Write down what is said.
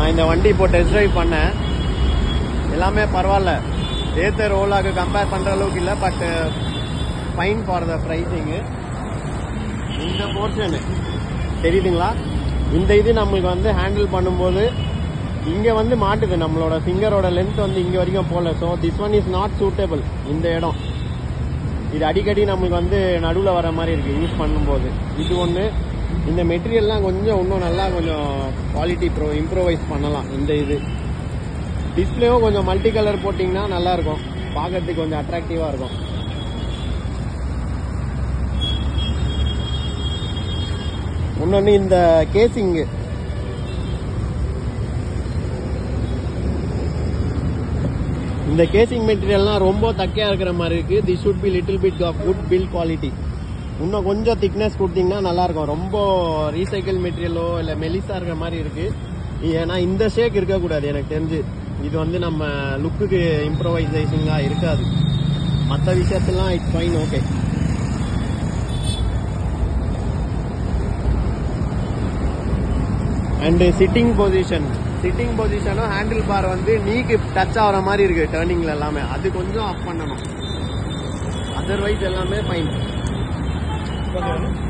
நான் இந்த வண்டி இப்போ டெஸ்ட் டிரைவ் பண்ணேன் எல்லாமே பரவாயில்ல ஏத்தர் ஓலாக்கு கம்பேர் பண்ற அளவுக்கு இல்லை but fine for the pricing இந்த போர்ஷனு தெரியுதுங்களா இந்த இது நம்மளுக்கு வந்து ஹேண்டில் பண்ணும்போது இங்க வந்து மாட்டுது நம்மளோட ஃபிங்கரோட லென்த் வந்து இங்க வரைக்கும் போகல so this one is not suitable இந்த இடம் இது அடிக்கடி நம்மளுக்கு வந்து நடுவில் வர மாதிரி இருக்கு யூஸ் பண்ணும்போது இது ஒன்று இந்த மெட்டீரியல்லாம் கொஞ்சம் இன்னும் நல்லா கொஞ்சம் குவாலிட்டி ப்ரோ இம்ப்ரோவைஸ் பண்ணலாம் இந்த இது டிஸ்பிளேவும் கொஞ்சம் மல்டி கலர் போட்டிங்கன்னா நல்லா இருக்கும் பார்க்கறதுக்கு கொஞ்சம் அட்ராக்டிவாக இருக்கும் இன்னொன்று இந்த கேசிங்கு இந்த கேசிங் மெட்டீரியல்லாம் ரொம்ப தக்கையா இருக்கிற மாதிரி இருக்கு the should be little bit of good feel quality இன்னும் கொஞ்சம் திக்னஸ் கொடுத்தீங்கன்னா நல்லா இருக்கும் ரொம்ப ரீசைக்கிள் மெட்டீரியலோ இல்ல மெலிசா இருக்கிற மாதிரி இருக்கு ஏன்னா இந்த ஷேக் இருக்கக்கூடாது எனக்கு தெரிஞ்சு இது வந்து நம்ம லுக்குக்கு இம்ப்ரோவைசேஷங்கா இருக்காது மற்ற விஷயத்தெல்லாம் it's fine okay and sitting position sitting பொசிஷனும் ஹேண்டில் பார் வந்து நீக்கு டச் ஆகிற மாதிரி இருக்கு டேர்னிங்ல எல்லாமே அது கொஞ்சம் ஆஃப் பண்ணணும் அதர்வைஸ் எல்லாமே ஃபைன்